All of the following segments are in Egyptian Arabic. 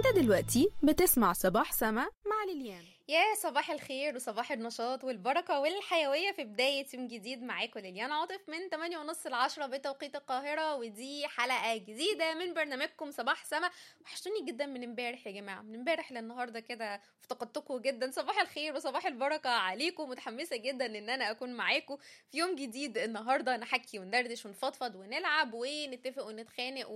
انت دلوقتي بتسمع صباح سما مع ليليان يا صباح الخير وصباح النشاط والبركة والحيوية في بداية يوم جديد معاكم ليليان عاطف من 8 ونص ل 10 بتوقيت القاهرة ودي حلقة جديدة من برنامجكم صباح سما وحشتوني جدا من امبارح يا جماعة من امبارح للنهاردة كده افتقدتكم جدا صباح الخير وصباح البركة عليكم متحمسة جدا ان انا اكون معاكم في يوم جديد النهاردة نحكي وندردش ونفضفض ونلعب ونتفق ونتخانق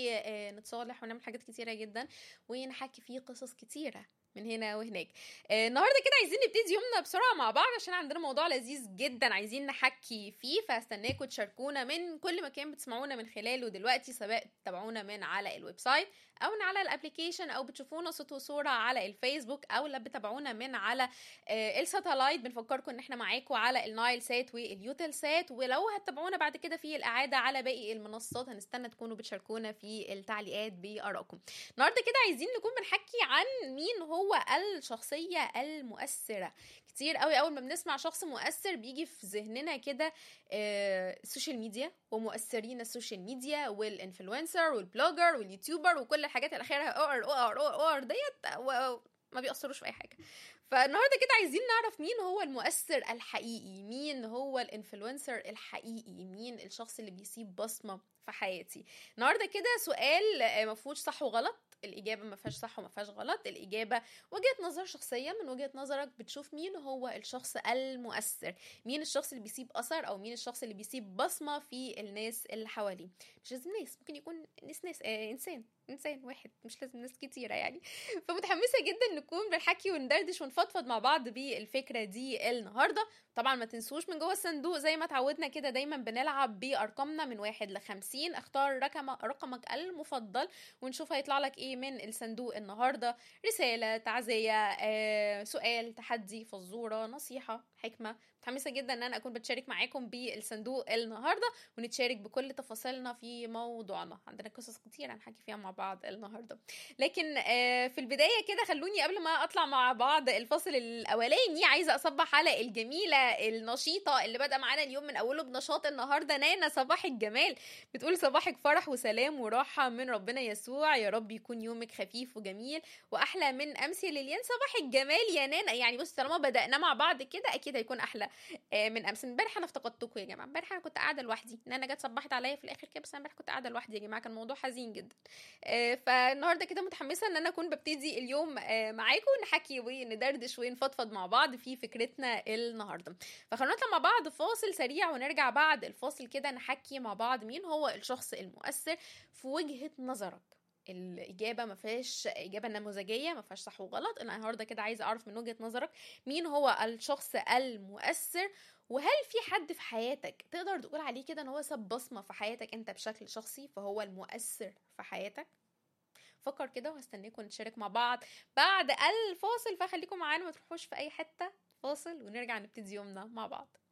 ونتصالح ونعمل حاجات كتيرة جدا ونحكي فيه قصص كتيرة من هنا وهناك آه، النهارده كده عايزين نبتدي يومنا بسرعه مع بعض عشان عندنا موضوع لذيذ جدا عايزين نحكي فيه فاستناكم تشاركونا من كل مكان بتسمعونا من خلاله دلوقتي سواء تتابعونا من على الويب سايت او من على الابلكيشن او بتشوفونا صوت وصوره على الفيسبوك او لا بتابعونا من على آه، الساتلايت بنفكركم ان احنا معاكم على النايل سات واليوتل سات ولو هتتابعونا بعد كده في الاعاده على باقي المنصات هنستنى تكونوا بتشاركونا في التعليقات بارائكم النهارده كده عايزين نكون بنحكي عن مين هو الشخصيه المؤثره كتير قوي اول ما بنسمع شخص مؤثر بيجي في ذهننا كده آه، السوشيال ميديا ومؤثرين السوشيال ميديا والانفلونسر والبلوجر واليوتيوبر وكل الحاجات اللي اخرها اور اور اور اور ديت و- ما بيأثروش في اي حاجه فالنهارده كده عايزين نعرف مين هو المؤثر الحقيقي مين هو الانفلونسر الحقيقي مين الشخص اللي بيسيب بصمه في حياتي النهارده كده سؤال آه، ما فيهوش صح وغلط الاجابه ما فيهاش صح وما فيهاش غلط الاجابه وجهه نظر شخصيه من وجهه نظرك بتشوف مين هو الشخص المؤثر مين الشخص اللي بيسيب اثر او مين الشخص اللي بيسيب بصمه في الناس اللي حواليه مش لازم ناس ممكن يكون ناس ناس آه انسان انسان واحد مش لازم ناس كتيره يعني فمتحمسه جدا نكون بنحكي وندردش ونفضفض مع بعض بالفكره دي النهارده طبعا ما تنسوش من جوه الصندوق زي ما اتعودنا كده دايما بنلعب بارقامنا من واحد لخمسين اختار رقم رقمك المفضل ونشوف هيطلع لك ايه من الصندوق النهارده رساله تعزيه آه، سؤال تحدي فزوره نصيحه حكمه متحمسه جدا ان انا اكون بتشارك معاكم بالصندوق النهارده ونتشارك بكل تفاصيلنا في موضوعنا عندنا قصص كتير هنحكي فيها مع بعض النهارده لكن آه، في البدايه كده خلوني قبل ما اطلع مع بعض الفاصل الاولاني عايزه اصبح على الجميله النشيطه اللي بادئه معانا اليوم من اوله بنشاط النهارده نانا صباح الجمال بتقول صباحك فرح وسلام وراحه من ربنا يسوع يا رب يكون يومك خفيف وجميل واحلى من امس يا ليليان صباح الجمال يا نانا يعني بص طالما بدانا مع بعض كده اكيد هيكون احلى آه، من امس امبارح انا افتقدتكم يا جماعه امبارح انا كنت قاعده لوحدي نانا جت صبحت عليا في الاخر كده بس انا امبارح كنت قاعده لوحدي يا جماعه كان الموضوع حزين جدا آه، فالنهارده كده متحمسه ان انا اكون ببتدي اليوم آه، معاكم نحكي وندردش ونفضفض مع بعض في فكرتنا النهارده فخلونا نطلع مع بعض فاصل سريع ونرجع بعد الفاصل كده نحكي مع بعض مين هو الشخص المؤثر في وجهه نظرك الاجابه ما فيهاش اجابه نموذجيه ما فيهاش صح وغلط انا النهارده كده عايزه اعرف من وجهه نظرك مين هو الشخص المؤثر وهل في حد في حياتك تقدر تقول عليه كده ان هو ساب بصمه في حياتك انت بشكل شخصي فهو المؤثر في حياتك فكر كده وهستناكم نتشارك مع بعض بعد الفاصل فخليكم معانا ما تروحوش في اي حته فاصل ونرجع نبتدي يومنا مع بعض